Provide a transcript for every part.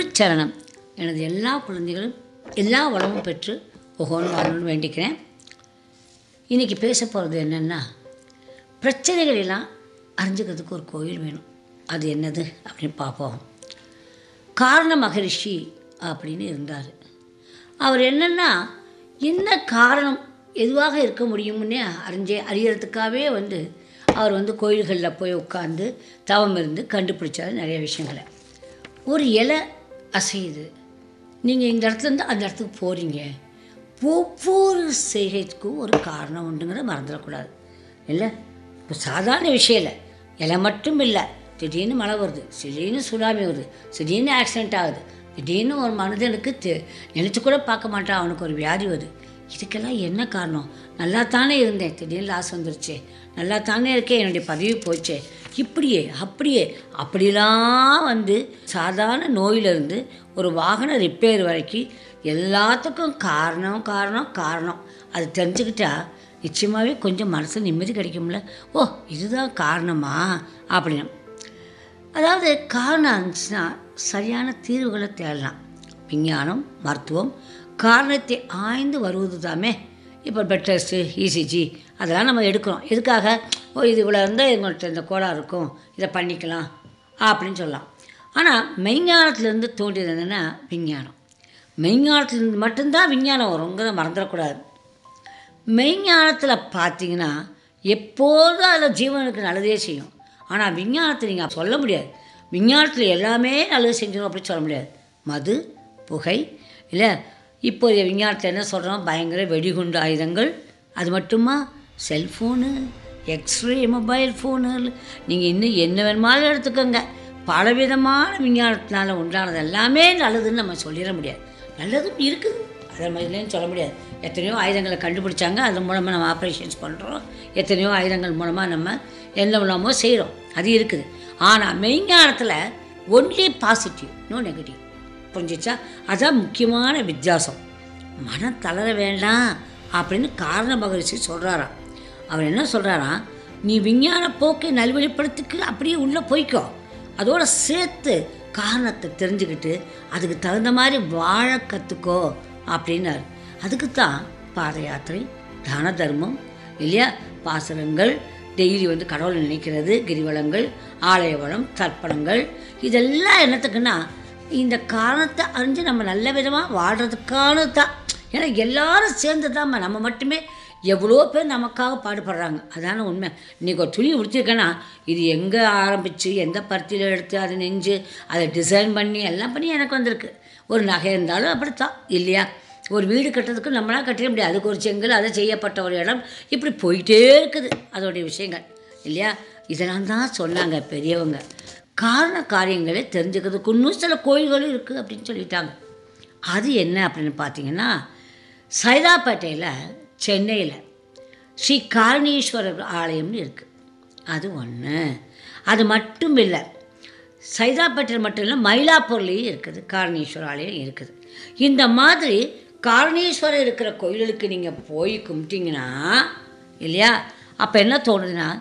குருச்சரணம் எனது எல்லா குழந்தைகளும் எல்லா வளமும் பெற்று ஒவ்வொன்று வாழணும்னு வேண்டிக்கிறேன் இன்றைக்கி பேச போகிறது என்னென்னா பிரச்சனைகள் எல்லாம் அறிஞ்சுக்கிறதுக்கு ஒரு கோயில் வேணும் அது என்னது அப்படின்னு பார்ப்போம் காரண மகரிஷி அப்படின்னு இருந்தார் அவர் என்னென்னா என்ன காரணம் எதுவாக இருக்க முடியும்னே அறிஞ்சே அறியறதுக்காகவே வந்து அவர் வந்து கோயில்களில் போய் உட்காந்து தவம் இருந்து கண்டுபிடிச்சாரு நிறைய விஷயங்களை ஒரு இலை அசையுது நீங்கள் இந்த இடத்துலேருந்து அந்த இடத்துக்கு போகிறீங்க ஒவ்வொரு செய்கைக்கும் ஒரு காரணம் உண்டுங்கிற மறந்துடக்கூடாது இல்லை இப்போ சாதாரண விஷயம் இல்லை இலை மட்டும் இல்லை திடீர்னு மழை வருது திடீர்னு சுனாமி வருது திடீர்னு ஆக்சிடென்ட் ஆகுது திடீர்னு ஒரு மனிதனுக்கு தெ- நினைச்சு கூட பார்க்க மாட்டான் அவனுக்கு ஒரு வியாதி வருது இதுக்கெல்லாம் என்ன காரணம் நல்லா தானே இருந்தேன் திடீர்னு லாஸ் வந்துருச்சே நல்லா தானே இருக்கேன் என்னுடைய பதவி போச்சே இப்படியே அப்படியே அப்படிலாம் வந்து சாதாரண நோயிலிருந்து ஒரு வாகன ரிப்பேர் வரைக்கும் எல்லாத்துக்கும் காரணம் காரணம் காரணம் அது தெரிஞ்சுக்கிட்டா நிச்சயமாகவே கொஞ்சம் மனசு நிம்மதி கிடைக்கும்ல ஓ இதுதான் காரணமா அப்படின்னு அதாவது காரணம் இருந்துச்சுன்னா சரியான தீர்வுகளை தேடலாம் விஞ்ஞானம் மருத்துவம் காரணத்தை ஆய்ந்து வருவது தாமே இப்போ பெட் டெஸ்ட்டு இசிஜி அதெல்லாம் நம்ம எடுக்கிறோம் எதுக்காக ஓ இது இவ்வளோ இருந்தால் இவங்கள்ட்ட இந்த கோளாறு இருக்கும் இதை பண்ணிக்கலாம் அப்படின்னு சொல்லலாம் ஆனால் மெய்ஞானத்துலேருந்து தோன்றியது என்னென்னா விஞ்ஞானம் மெய்ஞானத்துலேருந்து மட்டும்தான் விஞ்ஞானம் வருங்கிறத மறந்துடக்கூடாது மெய்ஞானத்தில் பார்த்தீங்கன்னா எப்போதும் அதில் ஜீவனுக்கு நல்லதே செய்யும் ஆனால் விஞ்ஞானத்தை நீங்கள் சொல்ல முடியாது விஞ்ஞானத்தில் எல்லாமே நல்லது செஞ்சிடும் அப்படின்னு சொல்ல முடியாது மது புகை இல்லை இப்போதைய விஞ்ஞானத்தில் என்ன சொல்கிறோம் பயங்கர வெடிகுண்டு ஆயுதங்கள் அது மட்டுமா செல்ஃபோனு எக்ஸ்ரே மொபைல் ஃபோனு நீங்கள் இன்னும் என்ன வேணுமாலும் எடுத்துக்கோங்க பலவிதமான விஞ்ஞானத்தினால உண்டானது எல்லாமே நல்லதுன்னு நம்ம சொல்லிட முடியாது நல்லதும் இருக்குது அதை மாதிரிலேன்னு சொல்ல முடியாது எத்தனையோ ஆயுதங்களை கண்டுபிடிச்சாங்க அது மூலமாக நம்ம ஆப்ரேஷன்ஸ் பண்ணுறோம் எத்தனையோ ஆயுதங்கள் மூலமாக நம்ம என்ன மூலமோ செய்கிறோம் அது இருக்குது ஆனால் மெய்ஞானத்தில் ஒன்லி பாசிட்டிவ் நோ நெகட்டிவ் புரிஞ்சிச்சா அதான் முக்கியமான வித்தியாசம் மனம் தளர வேண்டாம் அப்படின்னு காரண மகரிஷி சொல்கிறாராம் அவர் என்ன சொல்கிறாராம் நீ விஞ்ஞான போக்கை நல்வழிப்படுத்திக்கு அப்படியே உள்ளே போய்க்கோ அதோட சேர்த்து காரணத்தை தெரிஞ்சுக்கிட்டு அதுக்கு தகுந்த மாதிரி வாழ கற்றுக்கோ அப்படின்னாரு அதுக்கு தான் பாத யாத்திரை தான தர்மம் இல்லையா பாசனங்கள் டெய்லி வந்து கடவுளை நினைக்கிறது கிரிவலங்கள் ஆலய வளம் தர்ப்பணங்கள் இதெல்லாம் என்னத்துக்குன்னா இந்த காரணத்தை அறிஞ்சு நம்ம நல்ல விதமாக வாழ்கிறதுக்கானது தான் ஏன்னா எல்லாரும் சேர்ந்து தான் நம்ம மட்டுமே எவ்வளோ பேர் நமக்காக பாடுபடுறாங்க அதான உண்மை இன்றைக்கி ஒரு துணி உடுத்திருக்கேன்னா இது எங்கே ஆரம்பித்து எந்த பருத்தியில் எடுத்து அதை நெஞ்சு அதை டிசைன் பண்ணி எல்லாம் பண்ணி எனக்கு வந்திருக்கு ஒரு நகை இருந்தாலும் அப்படித்தான் இல்லையா ஒரு வீடு கட்டுறதுக்கு நம்மளாம் கட்டிட முடியாது அதுக்கு ஒரு செங்கல் அதை செய்யப்பட்ட ஒரு இடம் இப்படி போயிட்டே இருக்குது அதோடைய விஷயங்கள் இல்லையா இதெல்லாம் தான் சொன்னாங்க பெரியவங்க காரண காரியங்களை தெரிஞ்சுக்கிறதுக்கு இன்னும் சில கோயில்களும் இருக்குது அப்படின்னு சொல்லிட்டாங்க அது என்ன அப்படின்னு பார்த்தீங்கன்னா சைதாப்பேட்டையில் சென்னையில் ஸ்ரீ காரணீஸ்வரர் ஆலயம்னு இருக்குது அது ஒன்று அது மட்டும் இல்லை சைதாப்பேட்டையில் மட்டும் இல்லை மயிலாப்பூர்லேயும் இருக்குது காரணீஸ்வரர் ஆலயம் இருக்குது இந்த மாதிரி காரணீஸ்வரர் இருக்கிற கோயிலுக்கு நீங்கள் போய் கும்பிட்டீங்கன்னா இல்லையா அப்போ என்ன தோணுதுன்னா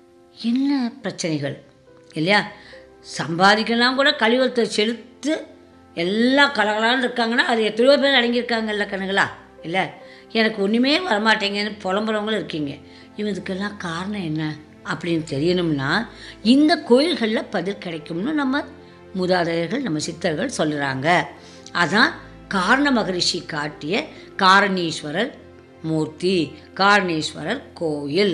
என்ன பிரச்சனைகள் இல்லையா சம்பாதிக்கலாம் கூட கழிவத்தை செலுத்து எல்லாம் கலகலான்னு இருக்காங்கன்னா அது எத்தனையோ பேர் அடங்கியிருக்காங்கல்ல கணுங்களா இல்லை எனக்கு ஒன்றுமே வரமாட்டேங்கன்னு புலம்புறவங்களும் இருக்கீங்க இவதுக்கெல்லாம் காரணம் என்ன அப்படின்னு தெரியணும்னா இந்த கோயில்களில் பதில் கிடைக்கும்னு நம்ம மூதாதையர்கள் நம்ம சித்தர்கள் சொல்லுறாங்க அதான் காரண மகரிஷி காட்டிய காரணீஸ்வரர் மூர்த்தி காரணீஸ்வரர் கோயில்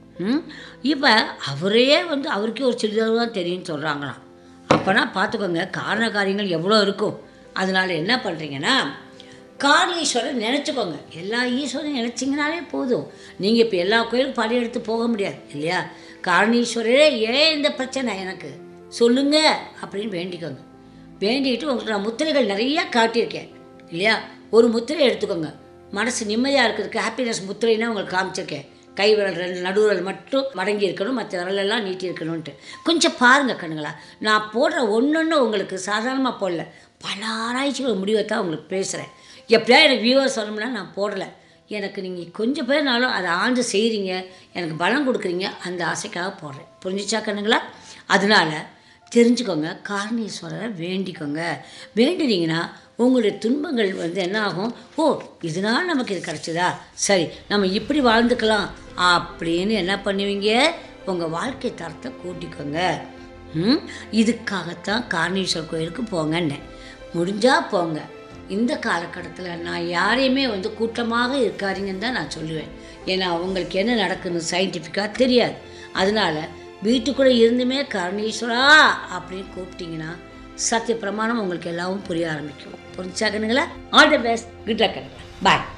இப்போ அவரே வந்து அவருக்கே ஒரு சிறிதளவு தான் தெரியும்னு சொல்கிறாங்களாம் அப்போனா பார்த்துக்கோங்க காரண காரியங்கள் எவ்வளோ இருக்கும் அதனால என்ன பண்ணுறீங்கன்னா காரணீஸ்வரர் நினச்சிக்கோங்க எல்லா ஈஸ்வரரும் நினச்சிங்கனாலே போதும் நீங்கள் இப்போ எல்லா கோயிலுக்கும் படி எடுத்து போக முடியாது இல்லையா காரணீஸ்வரரே ஏன் இந்த பிரச்சனை எனக்கு சொல்லுங்க அப்படின்னு வேண்டிக்கோங்க வேண்டிக்கிட்டு உங்களுக்கு நான் முத்திரைகள் நிறையா காட்டியிருக்கேன் இல்லையா ஒரு முத்திரை எடுத்துக்கோங்க மனசு நிம்மதியாக இருக்கிறதுக்கு ஹாப்பினஸ் முத்திரைன்னா உங்களுக்கு காமிச்சிருக்கேன் கை விரல் ரெண்டு நடுவிரல் மட்டும் மடங்கி இருக்கணும் மற்ற விரலெல்லாம் நீட்டி இருக்கணும்ன்ட்டு கொஞ்சம் பாருங்கள் கண்ணுங்களா நான் போடுற ஒன்று உங்களுக்கு சாதாரணமாக போடல பல ஆராய்ச்சிகள் முடிவை தான் உங்களுக்கு பேசுகிறேன் எப்படியா எனக்கு வியூவர் சொல்லணும்னா நான் போடலை எனக்கு நீங்கள் கொஞ்சம் பேர்னாலும் அதை ஆண்டு செய்கிறீங்க எனக்கு பலம் கொடுக்குறீங்க அந்த ஆசைக்காக போடுறேன் புரிஞ்சிச்சா கண்ணுங்களா அதனால தெரிஞ்சுக்கோங்க காரணீஸ்வரரை வேண்டிக்கோங்க வேண்டினீங்கன்னா உங்களுடைய துன்பங்கள் வந்து என்ன ஆகும் ஓ இதனால் நமக்கு இது கிடச்சிதா சரி நம்ம இப்படி வாழ்ந்துக்கலாம் அப்படின்னு என்ன பண்ணுவீங்க உங்கள் வாழ்க்கை தரத்தை கூட்டிக்கோங்க ம் இதுக்காகத்தான் காரணீஸ்வரர் கோயிலுக்கு போங்கன்னேன் முடிஞ்சால் போங்க இந்த காலகட்டத்தில் நான் யாரையுமே வந்து கூட்டமாக இருக்காதீங்கன்னு தான் நான் சொல்லுவேன் ஏன்னா அவங்களுக்கு என்ன நடக்குன்னு சயின்டிஃபிக்காக தெரியாது அதனால வீட்டுக்குள்ளே இருந்துமே கருணீஸ்வரா அப்படின்னு கூப்பிட்டீங்கன்னா சத்திய பிரமாணம் உங்களுக்கு எல்லாவும் புரிய ஆரம்பிக்கும் புரிஞ்சாக்கணுங்களா all the best good luck bye